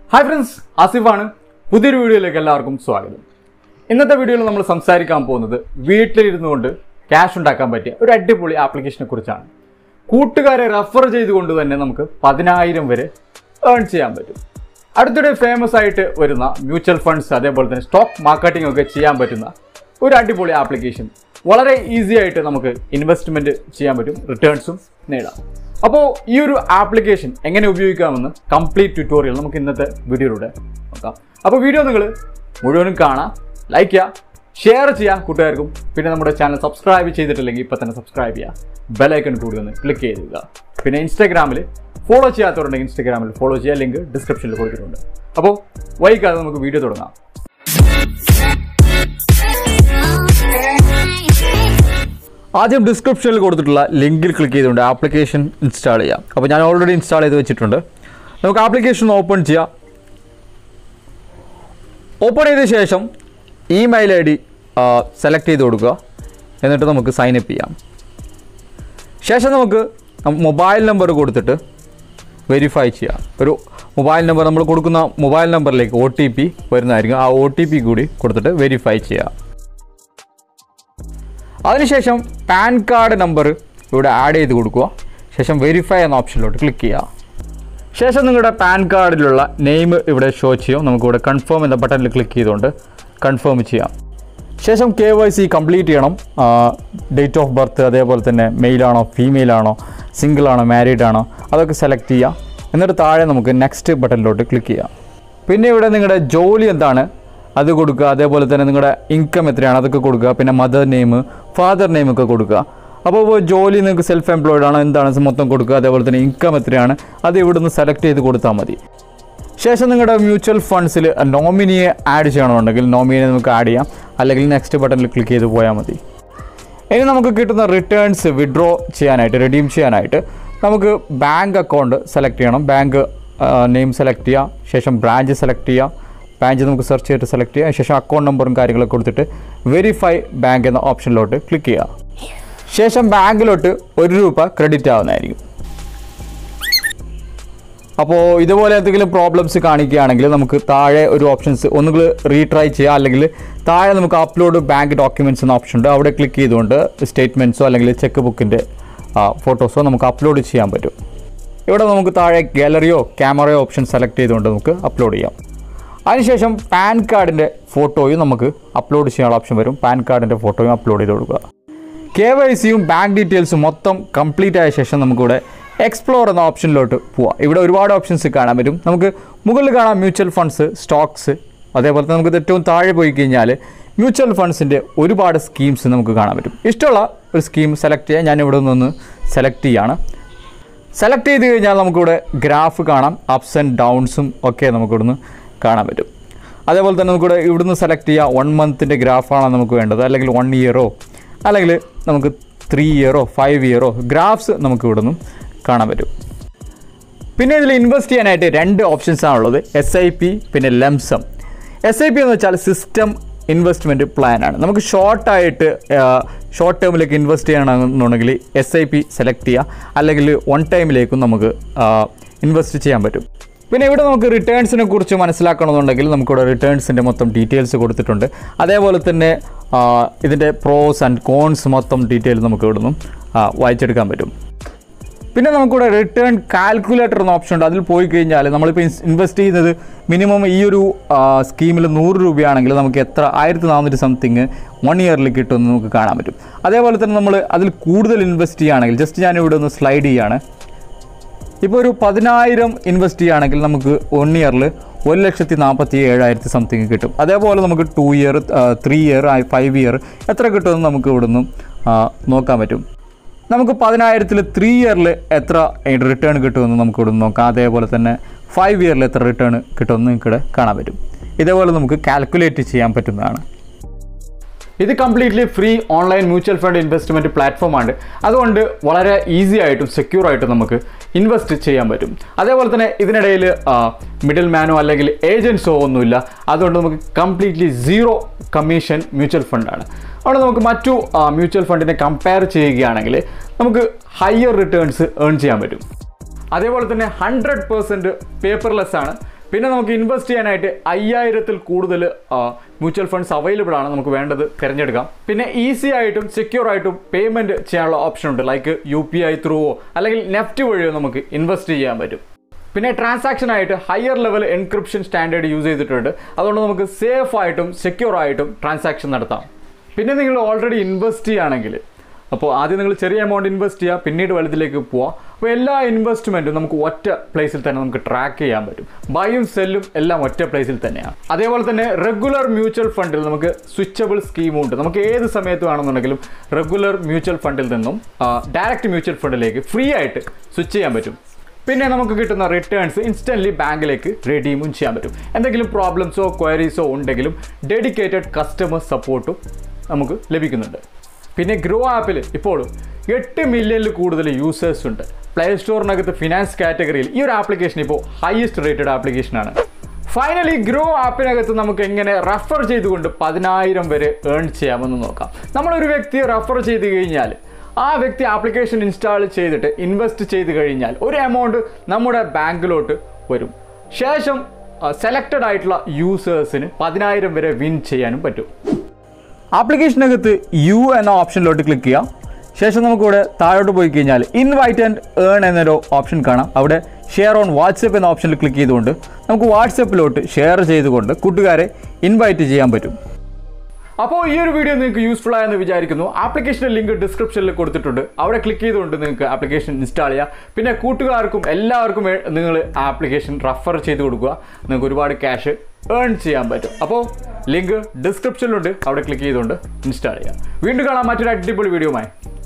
hi friends ആസിഫാണ് പുതിയൊരു വീഡിയോയിലേക്ക് എല്ലാവർക്കും സ്വാഗതം ഇന്നത്തെ വീഡിയോയിൽ നമ്മൾ സംസാരിക്കാൻ പോകുന്നത് വീട്ടിലിരുന്നു കൊണ്ട് ക്യാഷ് ഉണ്ടാക്കാൻ പറ്റിയ ഒരു അടിപൊളി ആപ്ലിക്കേഷനെ കുറിച്ചാണ് കൂട്ടുകാരെ റെഫർ ചെയ്തുകൊണ്ട് തന്നെ നമുക്ക് പതിനായിരം വരെ ഏൺ ചെയ്യാൻ പറ്റും അടുത്തിടെ ഫേമസ് ആയിട്ട് വരുന്ന മ്യൂച്വൽ ഫണ്ട്സ് അതേപോലെ തന്നെ സ്റ്റോക്ക് മാർക്കറ്റിംഗ് ഒക്കെ ചെയ്യാൻ പറ്റുന്ന ഒരു അടിപൊളി ആപ്ലിക്കേഷൻ വളരെ ഈസി ആയിട്ട് നമുക്ക് ഇൻവെസ്റ്റ്മെന്റ് ചെയ്യാൻ പറ്റും റിട്ടേൺസും നേടാം അപ്പോൾ ഈ ഒരു ആപ്ലിക്കേഷൻ എങ്ങനെ ഉപയോഗിക്കാമെന്ന് കംപ്ലീറ്റ് ട്യൂട്ടോറിയൽ നമുക്ക് ഇന്നത്തെ വീഡിയോയിലൂടെ നോക്കാം അപ്പോൾ വീഡിയോ നിങ്ങൾ മുഴുവനും കാണാം ലൈക്ക് ചെയ്യുക ഷെയർ ചെയ്യുക കൂട്ടുകാർക്കും പിന്നെ നമ്മുടെ ചാനൽ സബ്സ്ക്രൈബ് ചെയ്തിട്ടില്ലെങ്കിൽ ഇപ്പം തന്നെ സബ്സ്ക്രൈബ് ചെയ്യുക ബെലൈക്കൺ കൂടി ഒന്ന് ക്ലിക്ക് ചെയ്തിടുക പിന്നെ ഇൻസ്റ്റാഗ്രാമിൽ ഫോളോ ചെയ്യാത്തവരുണ്ടെങ്കിൽ ഇൻസ്റ്റാഗ്രാമിൽ ഫോളോ ചെയ്യുക ലിങ്ക് ഡിസ്ക്രിപ്ഷനിൽ കൊടുത്തിട്ടുണ്ട് അപ്പോൾ വൈകാതെ നമുക്ക് വീഡിയോ തുടങ്ങാം ആദ്യം ഡിസ്ക്രിപ്ഷനിൽ കൊടുത്തിട്ടുള്ള ലിങ്കിൽ ക്ലിക്ക് ചെയ്തുകൊണ്ട് ആപ്ലിക്കേഷൻ ഇൻസ്റ്റാൾ ചെയ്യാം അപ്പോൾ ഞാൻ ഓൾറെഡി ഇൻസ്റ്റാൾ ചെയ്ത് വെച്ചിട്ടുണ്ട് നമുക്ക് ആപ്ലിക്കേഷൻ ഓപ്പൺ ചെയ്യാം ഓപ്പൺ ചെയ്ത ശേഷം ഇമെയിൽ ഐ ഡി സെലക്ട് ചെയ്ത് കൊടുക്കുക എന്നിട്ട് നമുക്ക് സൈൻ അപ്പ് ചെയ്യാം ശേഷം നമുക്ക് മൊബൈൽ നമ്പർ കൊടുത്തിട്ട് വെരിഫൈ ചെയ്യാം ഒരു മൊബൈൽ നമ്പർ നമ്മൾ കൊടുക്കുന്ന മൊബൈൽ നമ്പറിലേക്ക് ഒ ടി പി വരുന്നതായിരിക്കും ആ ഒ ടി പി കൂടി കൊടുത്തിട്ട് വെരിഫൈ ചെയ്യാം അതിനുശേഷം പാൻ കാർഡ് നമ്പർ ഇവിടെ ആഡ് ചെയ്ത് കൊടുക്കുക ശേഷം വെരിഫൈ എന്ന ഓപ്ഷനിലോട്ട് ക്ലിക്ക് ചെയ്യുക ശേഷം നിങ്ങളുടെ പാൻ കാർഡിലുള്ള നെയിം ഇവിടെ ഷോ ചെയ്യും നമുക്കിവിടെ കൺഫേം എന്ന ബട്ടണിൽ ക്ലിക്ക് ചെയ്തുകൊണ്ട് കൺഫേം ചെയ്യാം ശേഷം കെ വൈ സി കംപ്ലീറ്റ് ചെയ്യണം ഡേറ്റ് ഓഫ് ബർത്ത് അതേപോലെ തന്നെ മെയിലാണോ ഫീമെയിൽ ആണോ സിംഗിൾ ആണോ മാരീഡ് ആണോ അതൊക്കെ സെലക്ട് ചെയ്യാം എന്നിട്ട് താഴെ നമുക്ക് നെക്സ്റ്റ് ബട്ടണിലോട്ട് ക്ലിക്ക് ചെയ്യാം പിന്നെ ഇവിടെ നിങ്ങളുടെ ജോലി എന്താണ് അത് കൊടുക്കുക അതേപോലെ തന്നെ നിങ്ങളുടെ ഇൻകം എത്രയാണ് അതൊക്കെ കൊടുക്കുക പിന്നെ മദർ നെയിം ഫാദർ നെയിം ഒക്കെ കൊടുക്കുക അപ്പോൾ ഇപ്പോൾ ജോലി നിങ്ങൾക്ക് സെൽഫ് എംപ്ലോയിഡ് ആണോ എന്താണ് മൊത്തം കൊടുക്കുക അതേപോലെ തന്നെ ഇൻകം എത്രയാണ് അത് ഇവിടുന്ന് സെലക്ട് ചെയ്ത് കൊടുത്താൽ മതി ശേഷം നിങ്ങളുടെ മ്യൂച്വൽ ഫണ്ട്സിൽ നോമിനിയെ ആഡ് ചെയ്യണമെന്നുണ്ടെങ്കിൽ നോമിനിയെ നമുക്ക് ആഡ് ചെയ്യാം അല്ലെങ്കിൽ നെക്സ്റ്റ് ബട്ടണിൽ ക്ലിക്ക് ചെയ്ത് പോയാൽ മതി ഇനി നമുക്ക് കിട്ടുന്ന റിട്ടേൺസ് വിഡ്രോ ചെയ്യാനായിട്ട് റിഡീം ചെയ്യാനായിട്ട് നമുക്ക് ബാങ്ക് അക്കൗണ്ട് സെലക്ട് ചെയ്യണം ബാങ്ക് നെയിം സെലക്ട് ചെയ്യുക ശേഷം ബ്രാഞ്ച് സെലക്ട് ചെയ്യുക ബ്രാഞ്ച് നമുക്ക് സെർച്ച് ചെയ്തിട്ട് സെലക്ട് ചെയ്യുക ശേഷം അക്കൗണ്ട് നമ്പറും കാര്യങ്ങളൊക്കെ കൊടുത്തിട്ട് വെരിഫൈ ബാങ്ക് എന്ന ഓപ്ഷനിലോട്ട് ക്ലിക്ക് ചെയ്യുക ശേഷം ബാങ്കിലോട്ട് ഒരു രൂപ ക്രെഡിറ്റ് ആവുന്നതായിരിക്കും അപ്പോൾ ഇതുപോലെ എന്തെങ്കിലും പ്രോബ്ലംസ് കാണിക്കുകയാണെങ്കിൽ നമുക്ക് താഴെ ഒരു ഓപ്ഷൻസ് ഒന്നുകിൽ റീട്രൈ ചെയ്യാം അല്ലെങ്കിൽ താഴെ നമുക്ക് അപ്ലോഡ് ബാങ്ക് ഡോക്യുമെൻറ്റ്സ് എന്ന ഓപ്ഷൻ ഉണ്ട് അവിടെ ക്ലിക്ക് ചെയ്തുകൊണ്ട് സ്റ്റേറ്റ്മെൻറ്റ്സോ അല്ലെങ്കിൽ ചെക്ക് ബുക്കിൻ്റെ ഫോട്ടോസോ നമുക്ക് അപ്ലോഡ് ചെയ്യാൻ പറ്റും ഇവിടെ നമുക്ക് താഴെ ഗാലറിയോ ക്യാമറയോ ഓപ്ഷൻ സെലക്ട് ചെയ്തുകൊണ്ട് നമുക്ക് അപ്ലോഡ് ചെയ്യാം അതിനുശേഷം പാൻ കാർഡിൻ്റെ ഫോട്ടോയും നമുക്ക് അപ്ലോഡ് ചെയ്യാനുള്ള ഓപ്ഷൻ വരും പാൻ കാർഡിൻ്റെ ഫോട്ടോയും അപ്ലോഡ് ചെയ്ത് കൊടുക്കുക കെ വൈ സിയും ബാങ്ക് ഡീറ്റെയിൽസും മൊത്തം കംപ്ലീറ്റ് ആയ ശേഷം നമുക്കിവിടെ എക്സ്പ്ലോർ എന്ന ഓപ്ഷനിലോട്ട് പോവാം ഇവിടെ ഒരുപാട് ഓപ്ഷൻസ് കാണാൻ പറ്റും നമുക്ക് മുകളിൽ കാണാം മ്യൂച്വൽ ഫണ്ട്സ് സ്റ്റോക്സ് അതേപോലെ തന്നെ നമുക്ക് ഏറ്റവും താഴെ പോയി കഴിഞ്ഞാൽ മ്യൂച്വൽ ഫണ്ട്സിൻ്റെ ഒരുപാട് സ്കീംസ് നമുക്ക് കാണാൻ പറ്റും ഇഷ്ടമുള്ള ഒരു സ്കീം സെലക്ട് ചെയ്യാൻ ഞാൻ ഇവിടെ നിന്ന് സെലക്ട് ചെയ്യാണ് സെലക്ട് ചെയ്ത് കഴിഞ്ഞാൽ നമുക്കിവിടെ ഗ്രാഫ് കാണാം അപ്സ് ആൻഡ് ഡൗൺസും ഒക്കെ നമുക്കിവിടുന്ന് കാണാൻ പറ്റും അതേപോലെ തന്നെ നമുക്കിവിടെ ഇവിടുന്ന് സെലക്ട് ചെയ്യാം വൺ മന്തിൻ്റെ ഗ്രാഫാണ് നമുക്ക് വേണ്ടത് അല്ലെങ്കിൽ വൺ ഇയറോ അല്ലെങ്കിൽ നമുക്ക് ത്രീ ഇയറോ ഫൈവ് ഇയറോ ഗ്രാഫ്സ് നമുക്ക് ഇവിടുന്ന് കാണാൻ പറ്റും പിന്നെ ഇതിൽ ഇൻവെസ്റ്റ് ചെയ്യാനായിട്ട് രണ്ട് ഓപ്ഷൻസ് ആണുള്ളത് എസ് ഐ പി പിന്നെ ലെംസം എസ് ഐ പി എന്ന് വെച്ചാൽ സിസ്റ്റം ഇൻവെസ്റ്റ്മെൻറ്റ് പ്ലാനാണ് നമുക്ക് ഷോർട്ടായിട്ട് ഷോർട്ട് ടേമിലേക്ക് ഇൻവെസ്റ്റ് ചെയ്യണമെന്നുണ്ടെങ്കിൽ എസ് ഐ പി സെലക്ട് ചെയ്യുക അല്ലെങ്കിൽ വൺ ടൈമിലേക്കും നമുക്ക് ഇൻവെസ്റ്റ് ചെയ്യാൻ പറ്റും പിന്നെ ഇവിടെ നമുക്ക് റിട്ടേൺസിനെ കുറിച്ച് മനസ്സിലാക്കണമെന്നുണ്ടെങ്കിൽ നമുക്കിവിടെ റിട്ടേൺസിൻ്റെ മൊത്തം ഡീറ്റെയിൽസ് കൊടുത്തിട്ടുണ്ട് അതേപോലെ തന്നെ ഇതിൻ്റെ പ്രോസ് ആൻഡ് കോൺസ് മൊത്തം ഡീറ്റെയിൽ നമുക്ക് ഇവിടെ നിന്നും വായിച്ചെടുക്കാൻ പറ്റും പിന്നെ നമുക്കിവിടെ റിട്ടേൺ കാൽക്കുലേറ്റർ എന്ന ഓപ്ഷൻ ഉണ്ട് അതിൽ പോയി കഴിഞ്ഞാൽ നമ്മളിപ്പോൾ ഇൻവെസ്റ്റ് ചെയ്യുന്നത് മിനിമം ഈ ഒരു സ്കീമിൽ നൂറ് രൂപയാണെങ്കിൽ നമുക്ക് എത്ര ആയിരത്തി നാനൂറ് സംതിങ് വൺ ഇയറിൽ കിട്ടുമെന്ന് നമുക്ക് കാണാൻ പറ്റും അതേപോലെ തന്നെ നമ്മൾ അതിൽ കൂടുതൽ ഇൻവെസ്റ്റ് ചെയ്യുകയാണെങ്കിൽ ജസ്റ്റ് ഞാൻ ഇവിടെ ഒന്ന് സ്ലൈഡ് ചെയ്യാണ് ഇപ്പോൾ ഒരു പതിനായിരം ഇൻവെസ്റ്റ് ചെയ്യുകയാണെങ്കിൽ നമുക്ക് വൺ ഇയറിൽ ഒരു ലക്ഷത്തി നാൽപ്പത്തി ഏഴായിരത്തി സംതിങ് കിട്ടും അതേപോലെ നമുക്ക് two year three year five year എത്ര കിട്ടുമെന്ന് നമുക്ക് ഇവിടുന്ന് നോക്കാൻ പറ്റും നമുക്ക് പതിനായിരത്തിൽ ത്രീ ഇയറിൽ എത്ര റിട്ടേൺ കിട്ടുമെന്ന് നമുക്ക് ഇവിടെ നോക്കാം അതേപോലെ തന്നെ ഫൈവ് ഇയറിൽ എത്ര റിട്ടേൺ കിട്ടുമെന്ന് നിങ്ങൾക്കിവിടെ കാണാൻ പറ്റും ഇതേപോലെ നമുക്ക് കാൽക്കുലേറ്റ് ചെയ്യാൻ പറ്റുന്നതാണ് ഇത് completely free online mutual fund investment പ്ലാറ്റ്ഫോമാണ് അതുകൊണ്ട് വളരെ ഈസി ആയിട്ടും സെക്യൂർ ആയിട്ടും നമുക്ക് ഇൻവെസ്റ്റ് ചെയ്യാൻ പറ്റും അതേപോലെ തന്നെ ഇതിനിടയിൽ മിഡിൽ മാനോ അല്ലെങ്കിൽ ഏജൻസോ ഒന്നുമില്ല അതുകൊണ്ട് നമുക്ക് കംപ്ലീറ്റ്ലി സീറോ കമ്മീഷൻ മ്യൂച്വൽ ഫണ്ടാണ് അതുകൊണ്ട് നമുക്ക് മറ്റു മ്യൂച്വൽ ഫണ്ടിനെ കമ്പയർ ചെയ്യുകയാണെങ്കിൽ നമുക്ക് ഹയർ റിട്ടേൺസ് ഏൺ ചെയ്യാൻ പറ്റും അതേപോലെ തന്നെ ഹൺഡ്രഡ് പേഴ്സൻറ്റ് പേപ്പർലെസ് ആണ് പിന്നെ നമുക്ക് ഇൻവെസ്റ്റ് ചെയ്യാനായിട്ട് അയ്യായിരത്തിൽ കൂടുതൽ മ്യൂച്വൽ ഫണ്ട്സ് അവൈലബിൾ ആണ് നമുക്ക് വേണ്ടത് തിരഞ്ഞെടുക്കാം പിന്നെ ഈസി ആയിട്ടും സെക്യൂർ ആയിട്ടും പേയ്മെന്റ് ചെയ്യാനുള്ള ഓപ്ഷൻ ഉണ്ട് ലൈക്ക് യു പി ഐ ത്രൂവോ അല്ലെങ്കിൽ നെഫ്റ്റ് വഴിയോ നമുക്ക് ഇൻവെസ്റ്റ് ചെയ്യാൻ പറ്റും പിന്നെ ട്രാൻസാക്ഷൻ ആയിട്ട് higher level encryption standard use ചെയ്തിട്ടുണ്ട് അതുകൊണ്ട് നമുക്ക് സേഫ് ആയിട്ടും സെക്യൂർ ആയിട്ടും ട്രാൻസാക്ഷൻ നടത്താം പിന്നെ നിങ്ങൾ ഓൾറെഡി ഇൻവെസ്റ്റ് ചെയ്യുകയാണെങ്കിൽ അപ്പോൾ ആദ്യം നിങ്ങൾ ചെറിയ എമൗണ്ട് ഇൻവെസ്റ്റ് ചെയ്യുക പിന്നീട് വലുതിലേക്ക് പോവുക അപ്പോൾ എല്ലാ ഇൻവെസ്റ്റ്മെൻറ്റും നമുക്ക് ഒറ്റ പ്ലേസിൽ തന്നെ നമുക്ക് ട്രാക്ക് ചെയ്യാൻ പറ്റും ബൈയും സെല്ലും എല്ലാം ഒറ്റ പ്ലേസിൽ തന്നെയാണ് അതേപോലെ തന്നെ റെഗുലർ മ്യൂച്വൽ ഫണ്ടിൽ നമുക്ക് സ്വിച്ചബിൾ സ്കീമും ഉണ്ട് നമുക്ക് ഏത് സമയത്ത് വേണമെന്നുണ്ടെങ്കിലും റെഗുലർ മ്യൂച്വൽ ഫണ്ടിൽ നിന്നും ഡയറക്റ്റ് മ്യൂച്വൽ ഫണ്ടിലേക്ക് ഫ്രീ ആയിട്ട് സ്വിച്ച് ചെയ്യാൻ പറ്റും പിന്നെ നമുക്ക് കിട്ടുന്ന റിട്ടേൺസ് ഇൻസ്റ്റൻ്റ്ലി ബാങ്കിലേക്ക് റെഡീമും ചെയ്യാൻ പറ്റും എന്തെങ്കിലും പ്രോബ്ലംസോ ക്വയറീസോ ഉണ്ടെങ്കിലും ഡെഡിക്കേറ്റഡ് കസ്റ്റമർ സപ്പോർട്ടും നമുക്ക് ലഭിക്കുന്നുണ്ട് പിന്നെ ഗ്രോ ആപ്പിൽ ഇപ്പോൾ എട്ട് മില്യണിൽ കൂടുതൽ യൂസേഴ്സ് ഉണ്ട് പ്ലേ സ്റ്റോറിനകത്ത് ഫിനാൻസ് കാറ്റഗറിയിൽ ഈ ഒരു ആപ്ലിക്കേഷൻ ഇപ്പോൾ ഹയസ്റ്റ് റേറ്റഡ് ആപ്ലിക്കേഷനാണ് ഫൈനലി ഗ്രോ ആപ്പിനകത്ത് നമുക്ക് എങ്ങനെ റെഫർ ചെയ്തുകൊണ്ട് പതിനായിരം വരെ ഏൺ ചെയ്യാമെന്ന് നോക്കാം നമ്മളൊരു വ്യക്തിയെ റെഫർ ചെയ്ത് കഴിഞ്ഞാൽ ആ വ്യക്തി ആപ്ലിക്കേഷൻ ഇൻസ്റ്റാൾ ചെയ്തിട്ട് ഇൻവെസ്റ്റ് ചെയ്ത് കഴിഞ്ഞാൽ ഒരു എമൗണ്ട് നമ്മുടെ ബാങ്കിലോട്ട് വരും ശേഷം സെലക്റ്റഡ് ആയിട്ടുള്ള യൂസേഴ്സിന് പതിനായിരം വരെ വിൻ ചെയ്യാനും പറ്റും ആപ്ലിക്കേഷനകത്ത് യു എന്ന ഓപ്ഷനിലോട്ട് ക്ലിക്ക് ചെയ്യാം ശേഷം നമുക്കിവിടെ താഴോട്ട് പോയി കഴിഞ്ഞാൽ ഇൻവൈറ്റ് ആൻഡ് ഏൺ എന്നൊരു ഓപ്ഷൻ കാണാം അവിടെ ഷെയർ ഓൺ വാട്സപ്പ് എന്ന ഓപ്ഷനിൽ ക്ലിക്ക് ചെയ്തുകൊണ്ട് നമുക്ക് വാട്സപ്പിലോട്ട് ഷെയർ ചെയ്തുകൊണ്ട് കൂട്ടുകാരെ ഇൻവൈറ്റ് ചെയ്യാൻ പറ്റും അപ്പോൾ ഈ ഒരു വീഡിയോ നിങ്ങൾക്ക് യൂസ്ഫുൾ ആയെന്ന് വിചാരിക്കുന്നു ആപ്ലിക്കേഷൻ്റെ ലിങ്ക് ഡിസ്ക്രിപ്ഷനിൽ കൊടുത്തിട്ടുണ്ട് അവിടെ ക്ലിക്ക് ചെയ്തുകൊണ്ട് നിങ്ങൾക്ക് ആപ്ലിക്കേഷൻ ഇൻസ്റ്റാൾ ചെയ്യാം പിന്നെ കൂട്ടുകാർക്കും എല്ലാവർക്കും വേ- നിങ്ങൾ ആപ്ലിക്കേഷൻ റെഫർ ചെയ്ത് കൊടുക്കുക നിങ്ങൾക്ക് ഒരുപാട് ക്യാഷ് ഏൺ ചെയ്യാൻ പറ്റും അപ്പോൾ ലിങ്ക് ഡിസ്ക്രിപ്ഷനിലുണ്ട് അവിടെ ക്ലിക്ക് ചെയ്തുകൊണ്ട് ഇൻസ്റ്റാൾ ചെയ്യാം വീണ്ടും കാണാം മറ്റൊരു അടിപൊളി വീഡിയോയുമായി